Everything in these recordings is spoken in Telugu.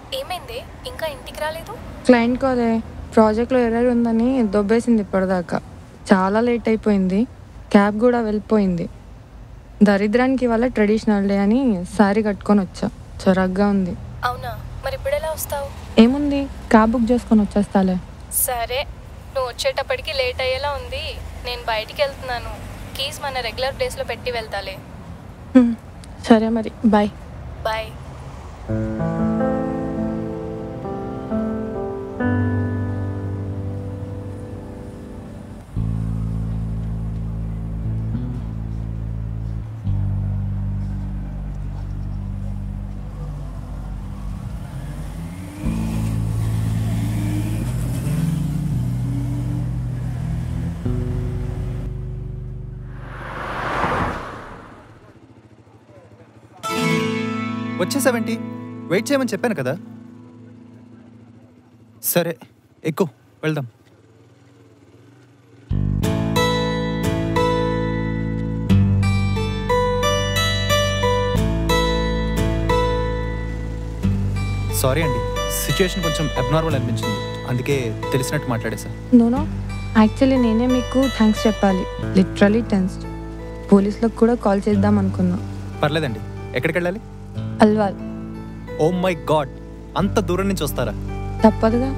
ఏమైంది ఇంకా ఇంటికి రాలేదు క్లయింట్ కాదే ప్రాజెక్ట్లో ఎర్రర్ ఉందని దొబ్బేసింది ఇప్పటిదాకా చాలా లేట్ అయిపోయింది క్యాబ్ కూడా వెళ్ళిపోయింది దరిద్రానికి వల్ల ట్రెడిషనల్ డే అని శారీ కట్టుకొని వచ్చా చొరగ్గా ఉంది అవునా మరి ఇప్పుడు ఎలా వస్తావు ఏముంది క్యాబ్ బుక్ చేసుకొని వచ్చేస్తాలే సరే నువ్వు వచ్చేటప్పటికి లేట్ అయ్యేలా ఉంది నేను బయటికి వెళ్తున్నాను కీస్ మన రెగ్యులర్ ప్లేస్లో పెట్టి వెళ్తాలే హ్మ్. సరే మరి బాయ్ బాయ్ వచ్చేసావేంటి వెయిట్ చేయమని చెప్పాను కదా సరే ఎక్కువ వెళ్దాం సారీ అండి సిచ్యుయేషన్ కొంచెం అబ్నార్మల్ అనిపించింది అందుకే తెలిసినట్టు మాట్లాడేసా నోనో యాక్చువల్లీ నేనే మీకు థ్యాంక్స్ చెప్పాలి లిటరలీ టెన్స్ పోలీసులకు కూడా కాల్ చేద్దాం అనుకున్నా పర్లేదండి ఎక్కడికి వెళ్ళాలి అల్వాల్ ఓ మై గాడ్ అంత దూరం నుంచి వస్తారా తప్పదుగా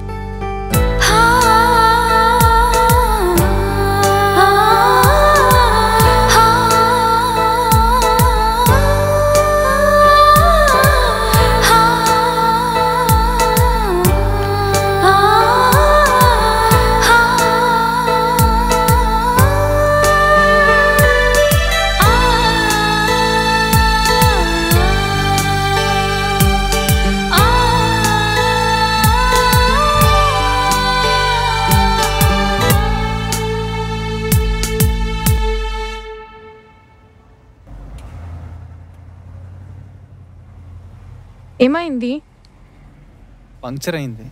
ఏమైంది పంక్చర్ అయింది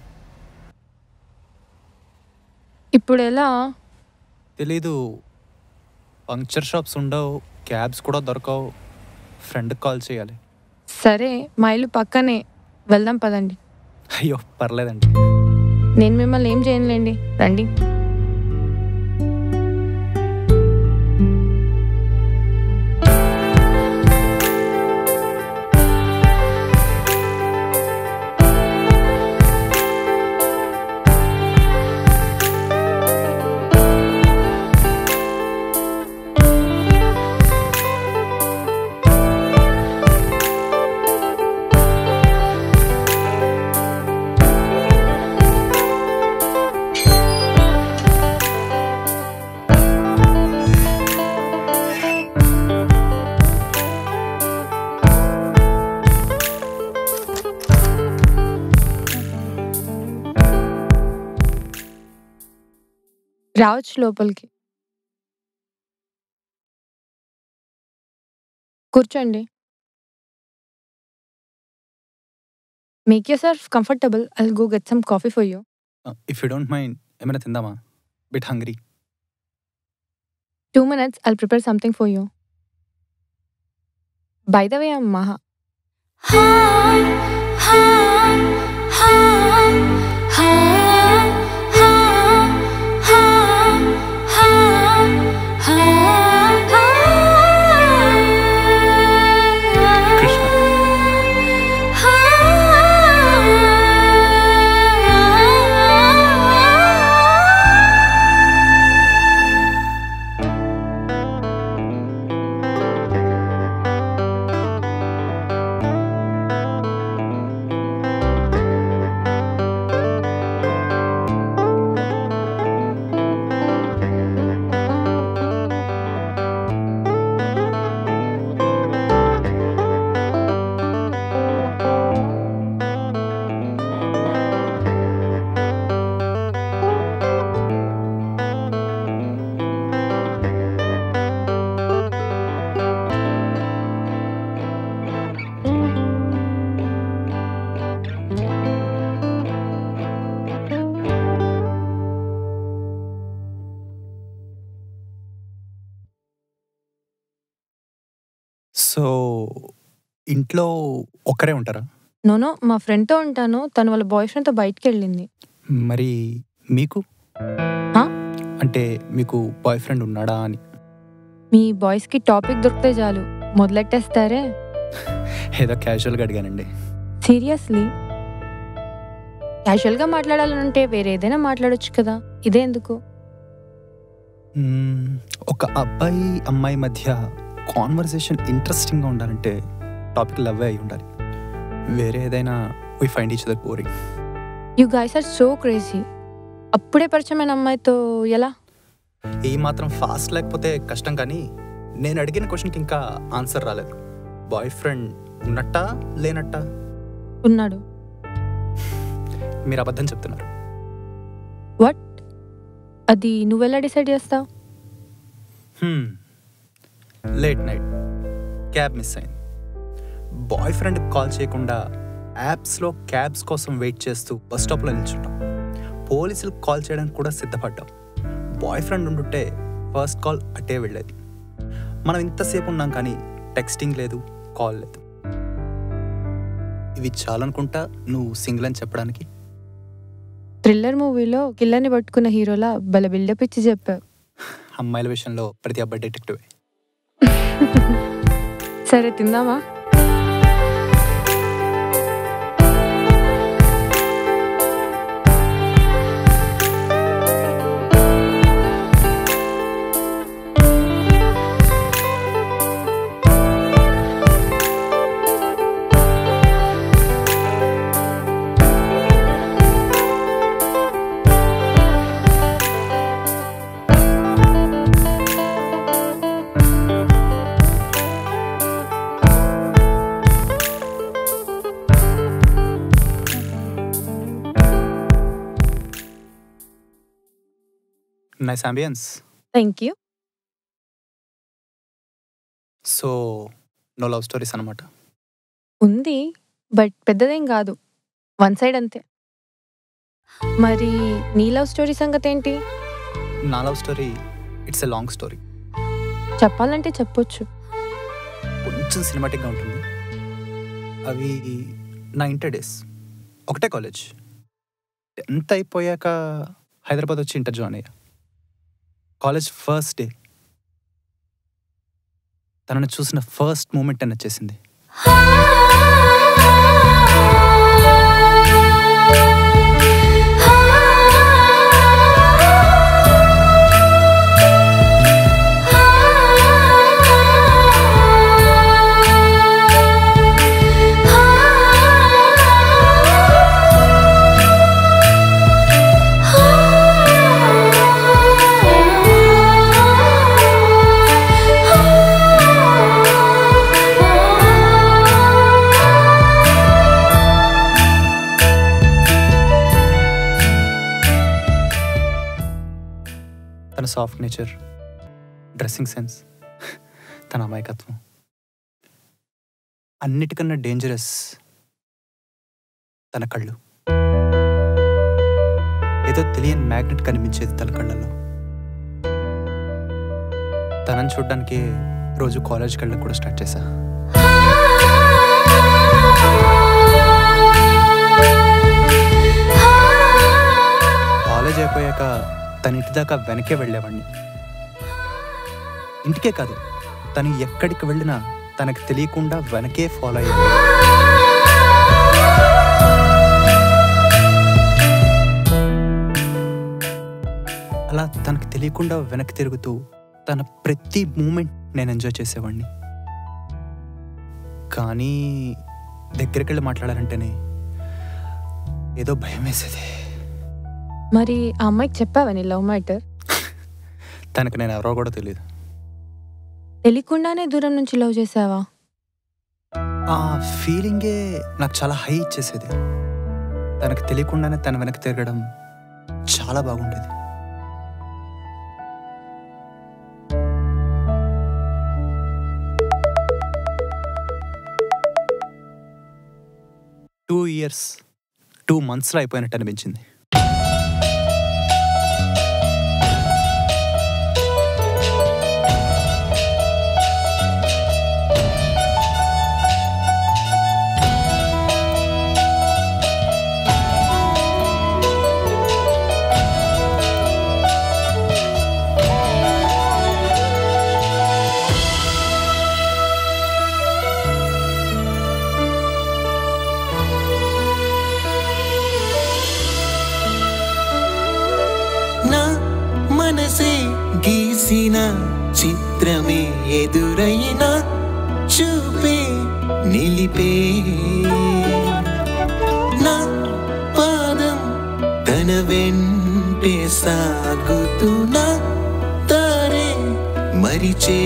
ఇప్పుడు ఎలా తెలీదు పంక్చర్ షాప్స్ ఉండవు క్యాబ్స్ కూడా దొరకవు ఫ్రెండ్కి కాల్ చేయాలి సరే మా ఇల్లు పక్కనే వెళ్దాం పదండి అయ్యో పర్లేదండి నేను మిమ్మల్ని ఏం చేయనులేండి రండి రావచ్చు లోపలికి కూర్చోండి make you self comfortable I go get some coffee for you if you don't mind ఏమైనా తిందామా bit hungry two minutes I'll prepare something for you by the way I'm Maha Krishna so ఇంట్లో ఒక్కరే ఉంటారా నోనో మా ఫ్రెండ్తో ఉంటాను తను వాళ్ళ బాయ్ ఫ్రెండ్తో బయటికి వెళ్ళింది మరి మీకు హా? అంటే మీకు బాయ్ ఫ్రెండ్ ఉన్నాడా అని మీ బాయ్స్కి టాపిక్ దొరికితే చాలు మొదలెట్టేస్తారే ఏదో క్యాజువల్గా అడిగానండి సీరియస్లీ క్యాజువల్గా మాట్లాడాలంటే వేరే ఏదైనా మాట్లాడొచ్చు కదా ఇదే ఎందుకు మ్మ్, ఒక అబ్బాయి అమ్మాయి మధ్య కాన్వర్సేషన్ ఇంట్రెస్టింగ్గా ఉండాలంటే టాపిక్ లవ్ అయి ఉండాలి వేరే ఏదైనా we find each other boring you guys are so crazy అప్పుడే పరిచయమైన అమ్మాయితో ఎలా ఈ మాత్రం ఫాస్ట్ లేకపోతే కష్టం కానీ నేను అడిగిన క్వశ్చన్కి ఇంకా ఆన్సర్ రాలేదు బాయ్ ఫ్రెండ్ ఉన్నట్టా లేనట్టా ఉన్నాడు మీరు అబద్ధం చెప్తున్నారు వాట్ అది నువ్వెలా డిసైడ్ చేస్తావు లేట్ నైట్ క్యాబ్ మిస్ అయింది బాయ్ ఫ్రెండ్ కాల్ చేయకుండా యాప్స్లో క్యాబ్స్ కోసం వెయిట్ చేస్తూ బస్ స్టాప్లో నిల్చుంటాం పోలీసులకు కాల్ చేయడానికి కూడా సిద్ధపడ్డాం బాయ్ ఫ్రెండ్ ఉండుంటే ఫస్ట్ కాల్ అటే వెళ్ళేది మనం ఇంతసేపు ఉన్నాం కానీ టెక్స్టింగ్ లేదు కాల్ లేదు ఇవి చాలనుకుంటా నువ్వు సింగిల్ అని చెప్పడానికి థ్రిల్లర్ మూవీలో కిల్లర్ని పట్టుకున్న హీరోలా భలే బిల్డప్ ఇచ్చి చెప్పావు అమ్మాయిల విషయంలో ప్రతి అబ్బాయి డిటెక్టివే సరే తిందామా nice ambience thank you so no love stories అనమాట ఉంది బట్ పెద్దదేం కాదు వన్ సైడ్ అంతే మరి నీ లవ్ స్టోరీ సంగతి ఏంటి నా love story it's a long story చెప్పాలంటే చెప్పొచ్చు కొంచెం సినిమాటిక్గా ఉంటుంది అవి నా ఇంటర్ డేస్ ఒకటే కాలేజ్ టెన్త్ అయిపోయాక హైదరాబాద్ వచ్చి ఇంటర్ జాయిన్ అయ్యా కాలేజ్ ఫస్ట్ డే తనను చూసిన ఫస్ట్ మూమెంట్ అని వచ్చేసింది తన సాఫ్ట్ నేచర్ డ్రెస్సింగ్ సెన్స్ తన అమాయకత్వం అన్నిటికన్నా డేంజరస్ తన కళ్ళు ఏదో తెలియని మ్యాగ్నెట్ కనిపించేది తన కళ్ళల్లో తనని చూడడానికి రోజు కాలేజ్కి వెళ్ళడం కూడా స్టార్ట్ చేశా కాలేజ్ అయిపోయాక తన ఇంటి దాకా వెనకే వెళ్ళేవాడిని ఇంటికే కాదు తను ఎక్కడికి వెళ్ళినా తనకు తెలియకుండా వెనకే ఫాలో అయ్యేది అలా తనకు తెలియకుండా వెనక్కి తిరుగుతూ తన ప్రతి మూమెంట్ నేను ఎంజాయ్ చేసేవాడిని కానీ దగ్గరికి వెళ్ళి మాట్లాడాలంటేనే ఏదో భయం వేసేది మరి ఆ అమ్మాయికి చెప్పావా నీ లవ్ మ్యాటర్ తనకు నేను ఎవరో కూడా తెలియదు తెలియకుండానే దూరం నుంచి లవ్ చేసావా ఆ ఫీలింగే నాకు చాలా హై ఇచ్చేసేది తనకు తెలియకుండానే తన వెనక్కి తిరగడం చాలా బాగుండేది టూ ఇయర్స్ టూ మంత్స్లో అయిపోయినట్టు అనిపించింది గీసిన చిత్రమే ఎదురైనా చూపే నిలిపే నా పాదం తన వెంటే సాగుతున్నా తారే మరిచే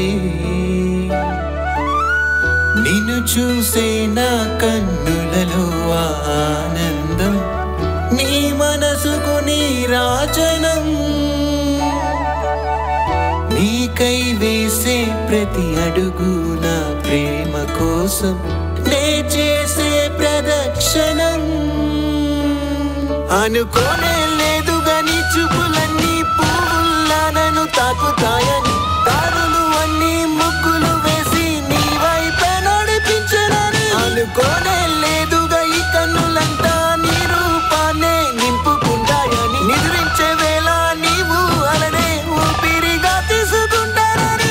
నిన్ను చూసే నా కన్నులలో ఆనందం నీ మనసుకు నీ రాజనం నీకై వేసే ప్రతి అడుగు నా ప్రేమ కోసం నే చేసే ప్రదక్షిణం అనుకోనే లేదుగా నీ చూపులన్నీ పువ్వుల్లా నన్ను తాకుతాయని దారులు అన్ని ముగ్గులు వేసి నీ వైపే నడిపించనని అనుకోనే లేదుగా ఈ కన్నులంతా నీ రూపాన్నే నింపుకుంటాయని నిద్రించే వేళ నీవు అలనే ఊపిరిగా తీసుకుంటానని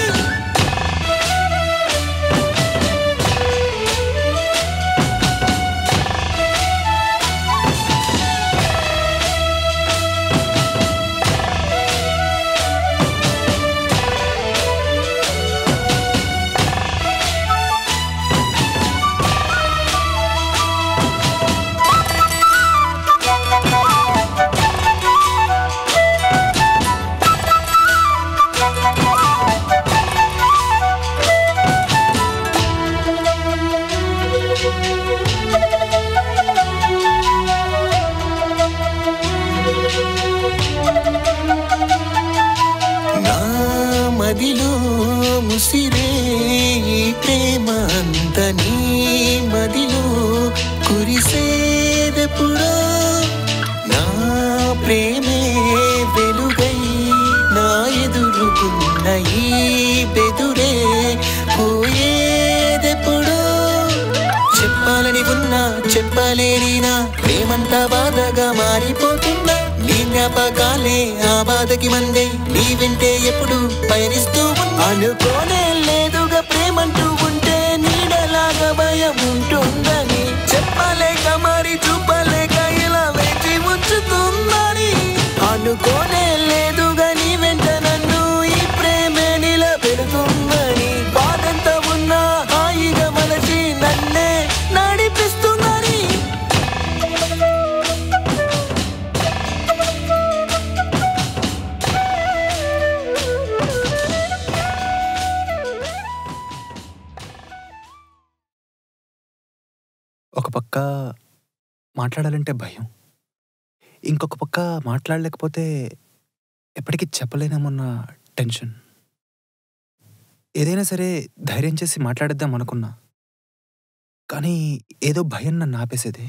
నా మదిలో ముసిరే ఈ ప్రేమ అంత నీ మదిలో కురిసేదెప్పుడో నా ప్రేమే వెలుగై నా ఎదురుకున్న ఈ బెదురే పోయేదెప్పుడో చెప్పాలని ఉన్నా చెప్పలేని నా ప్రేమంతా బాధగా మారిపోతున్నా నీ జ్ఞాపకాలే ఆ బాధకి మందే నీ వింటే ఎప్పుడు పయనిస్తూ ఉన్నా అనుకోనే లేదుగా ప్రేమంటూ ఉంటే నీడలాగా భయం ఉంటుందని చెప్పలేక మరి చూపలేక ఇలా వేచి ఉంచుతుందని అనుకోనే లేదుగా నీ వెంట నన్ను ఈ ప్రేమే నిలబెడుతుందని బాధంత ఉన్నా హాయిగా మలచి నన్నే నడిపిస్తుందని ఒక పక్క మాట్లాడాలంటే భయం ఇంకొక పక్క మాట్లాడలేకపోతే ఎప్పటికీ చెప్పలేనేమన్న టెన్షన్ ఏదైనా సరే ధైర్యం చేసి మాట్లాడేద్దాం అనుకున్నా కానీ ఏదో భయం నన్ను ఆపేసేది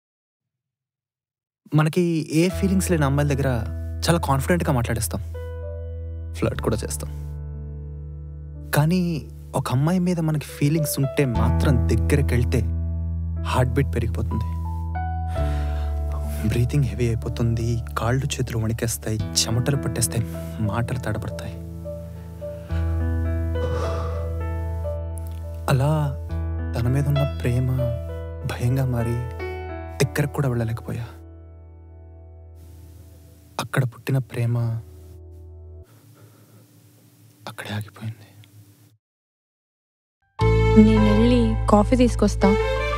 మనకి ఏ ఫీలింగ్స్ లేని అమ్మాయిల దగ్గర చాలా కాన్ఫిడెంట్గా మాట్లాడేస్తాం ఫ్లర్ట్ కూడా చేస్తాం కానీ ఒక అమ్మాయి మీద మనకి ఫీలింగ్స్ ఉంటే మాత్రం దగ్గరికి వెళ్తే హార్ట్ బీట్ పెరిగిపోతుంది బ్రీతింగ్ హెవీ అయిపోతుంది కాళ్ళు చేతులు వణికేస్తాయి చెమటలు పట్టేస్తాయి మాటలు తడబడతాయి అలా తన మీద ఉన్న ప్రేమ భయంగా మారి దగ్గరకు కూడా వెళ్ళలేకపోయా అక్కడ పుట్టిన ప్రేమ అక్కడే ఆగిపోయింది నేను వెళ్ళి కాఫీ తీసుకొస్తా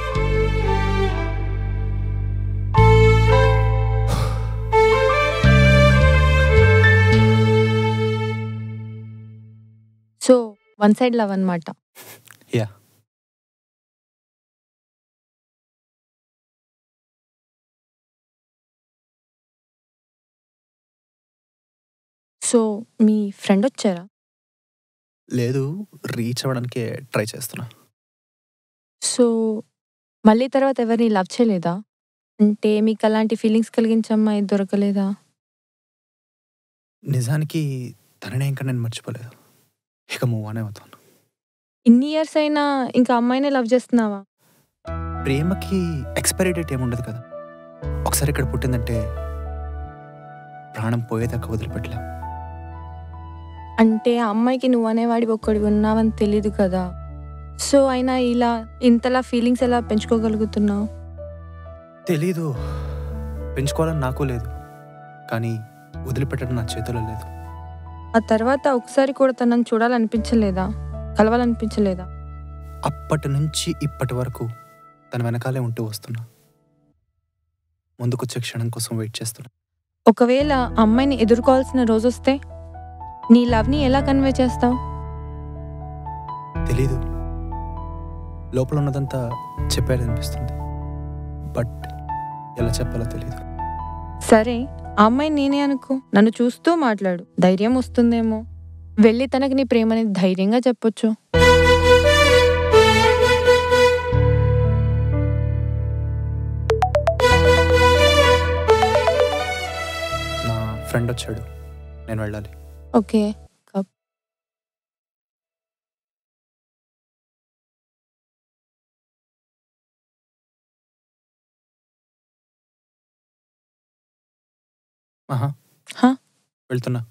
సో వన్ సైడ్ లవ్ అనమాట యా సో మీ ఫ్రెండ్ వచ్చారా లేదు రీచ్ అవ్వడానికే ట్రై చేస్తున్నా సో మళ్ళీ తర్వాత ఎవరిని లవ్ చేయలేదా అంటే మీకు అలాంటి ఫీలింగ్స్ కలిగించే అమ్మాయి దొరకలేదా నిజానికి తననే ఇంకా నేను మర్చిపోలేదు ఇక మూవ్ అనే అవుతాను ఇన్ని ఇయర్స్ అయినా ఇంకా అమ్మాయినే లవ్ చేస్తున్నావా ప్రేమకి ఎక్స్పైరీ డేట్ ఏముండదు కదా ఒకసారి ఇక్కడ పుట్టిందంటే ప్రాణం పోయేదాకా వదిలిపెట్టలేం అంటే ఆ అమ్మాయికి నువ్వు అనేవాడి ఒక్కడి ఉన్నావని తెలీదు కదా సో అయినా ఇలా ఇంతలా ఫీలింగ్స్ ఎలా పెంచుకోగలుగుతున్నావు తెలీదు పెంచుకోవాలని నాకు లేదు కానీ వదిలిపెట్టడం నా చేతిలో లేదు ఆ తర్వాత ఒకసారి కూడా తనని చూడాలనిపించలేదా కలవాలనిపించలేదా అప్పటి నుంచి ఇప్పటి వరకు తన వెనకాలే ఉంటూ వస్తున్నా ముందుకొచ్చే క్షణం కోసం వెయిట్ చేస్తున్నా ఒకవేళ ఆ అమ్మాయిని ఎదుర్కోవాల్సిన రోజు వస్తే నీ లవ్ని ఎలా కన్వే చేస్తావు తెలీదు లోపల ఉన్నదంతా చెప్పాలనిపిస్తుంది బట్ ఎలా చెప్పాలో తెలీదు సరే ఆ అమ్మాయి నేనే అనుకో నన్ను చూస్తూ మాట్లాడు ధైర్యం వస్తుందేమో వెళ్ళి తనకి నీ ప్రేమని ధైర్యంగా చెప్పొచ్చు నా ఫ్రెండ్ వచ్చాడు నేను వెళ్ళాలి ఓకే కప్ ఆహా హా? వెళ్తున్నా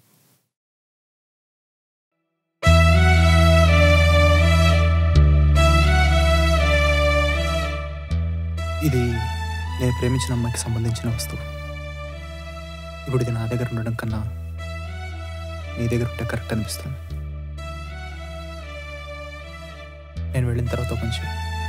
ఇది నేను ప్రేమించిన అమ్మాయికి సంబంధించిన వస్తువు ఇప్పుడు ఇది నా దగ్గర ఉండడం కన్నా నీ దగ్గర ఉంటే కరెక్ట్ అనిపిస్తుంది నేను వెళ్ళిన తర్వాత కొంచెం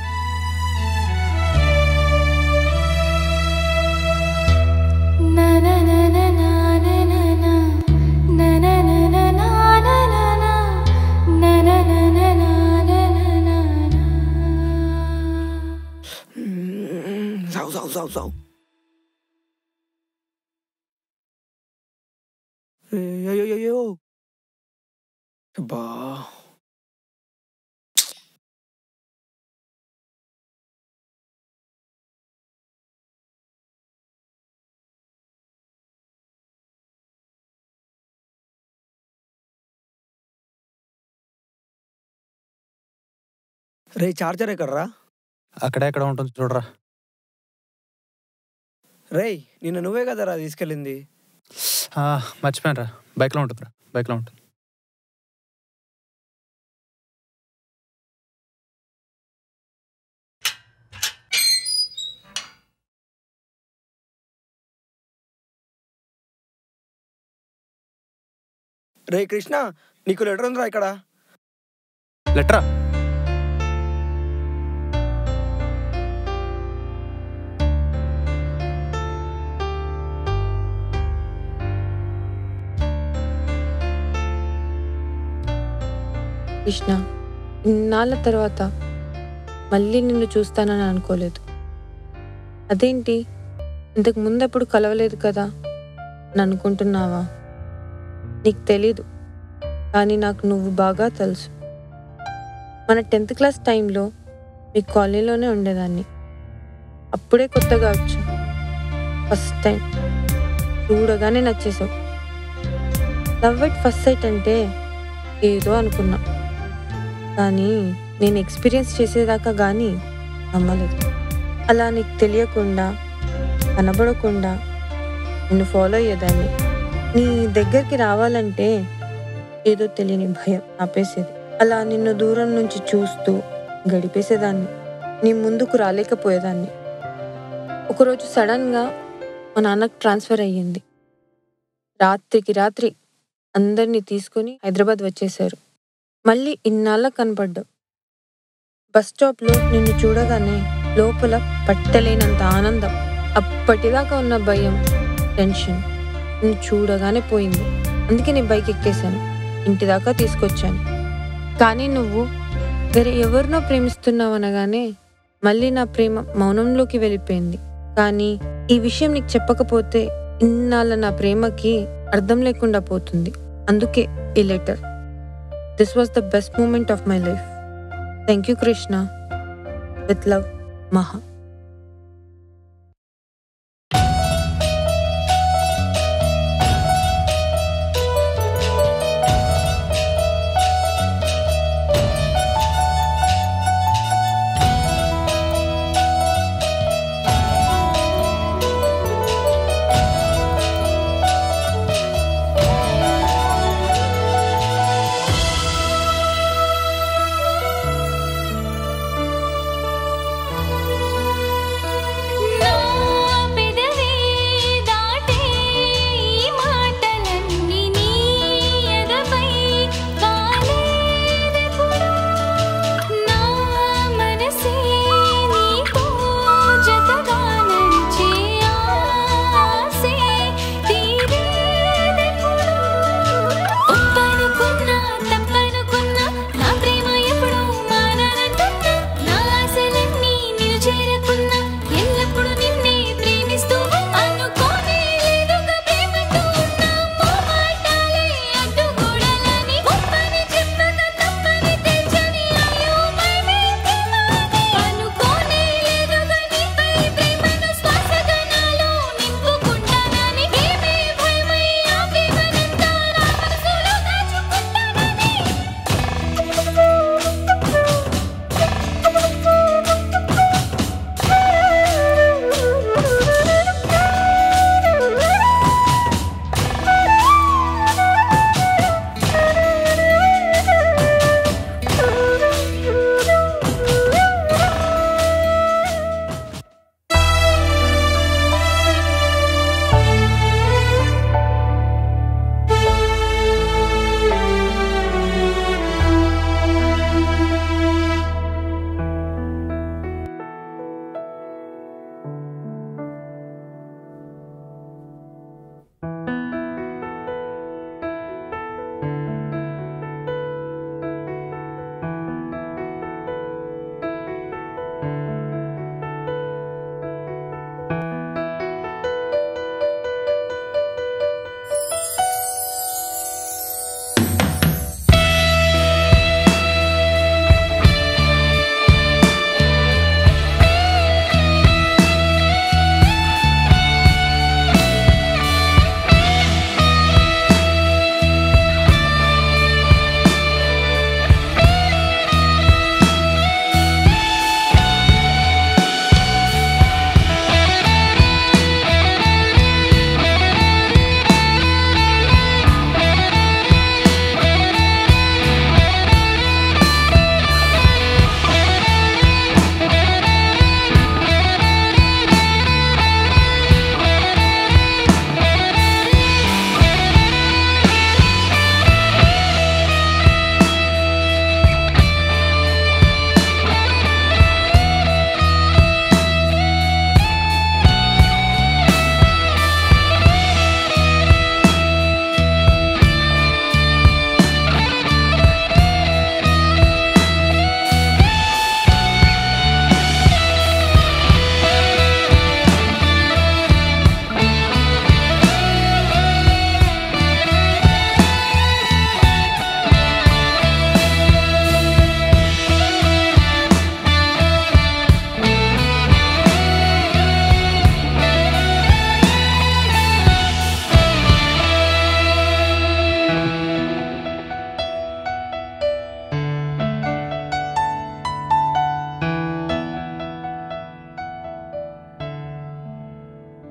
Sao sao sao sao అయ్యో అయ్యో అబ్బా రే చార్జర్ ఎక్కడరా అక్కడ ఎక్కడ ఉంటుంది చూడరా రేయ్ నిన్న నువ్వే కదరా తీసుకెళ్ళింది ఆ, మర్చిపోయానురా బైక్లో ఉంటుందిరా బైక్లో ఉంటుంది రే కృష్ణ నీకు లెటర్ ఉందిరా ఇక్కడ లెటరా కృష్ణ ఇన్నాళ్ళ తర్వాత మళ్ళీ నిన్ను చూస్తానని అనుకోలేదు అదేంటి ఇంతకు ముందెప్పుడు కలవలేదు కదా అని అనుకుంటున్నావా నీకు తెలీదు కానీ నాకు నువ్వు బాగా తెలుసు మన టెన్త్ క్లాస్ టైంలో మీ కాలనీలోనే ఉండేదాన్ని అప్పుడే కొత్తగా వచ్చా ఫస్ట్ టైం చూడగానే నచ్చేసావు లవ్ ఎట్ ఫస్ట్ సైట్ అంటే ఏదో అనుకున్నా కానీ నేను ఎక్స్పీరియన్స్ చేసేదాకా కానీ నమ్మలేదు అలా నీకు తెలియకుండా కనబడకుండా నిన్ను ఫాలో అయ్యేదాన్ని నీ దగ్గరికి రావాలంటే ఏదో తెలియని భయం ఆపేసేది అలా నిన్ను దూరం నుంచి చూస్తూ గడిపేసేదాన్ని నీ ముందుకు రాలేకపోయేదాన్ని ఒకరోజు సడన్గా మా నాన్నకు ట్రాన్స్ఫర్ అయ్యింది రాత్రికి రాత్రి అందరినీ తీసుకొని హైదరాబాద్ వచ్చేశారు మళ్ళీ ఇన్నాళ్ళ కనపడ్డావు బస్ స్టాప్లో నిన్ను చూడగానే లోపల పట్టలేనంత ఆనందం అప్పటిదాకా ఉన్న భయం టెన్షన్ నిన్ను చూడగానే పోయింది అందుకే నీ బైక్ ఎక్కేశాను ఇంటి దాకా తీసుకొచ్చాను కానీ నువ్వు వేరే ఎవరినో ప్రేమిస్తున్నావు అనగానే మళ్ళీ నా ప్రేమ మౌనంలోకి వెళ్ళిపోయింది కానీ ఈ విషయం నీకు చెప్పకపోతే ఇన్నాళ్ళ నా ప్రేమకి అర్థం లేకుండా పోతుంది అందుకే ఈ letter this was the best moment of my life thank you Krishna with love Maha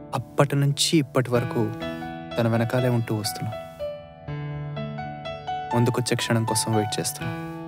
అప్పటి నుంచి ఇప్పటి వరకు తన వెనకాలే ఉంటూ వస్తున్నా ముందుకొచ్చే క్షణం కోసం వెయిట్ చేస్తున్నా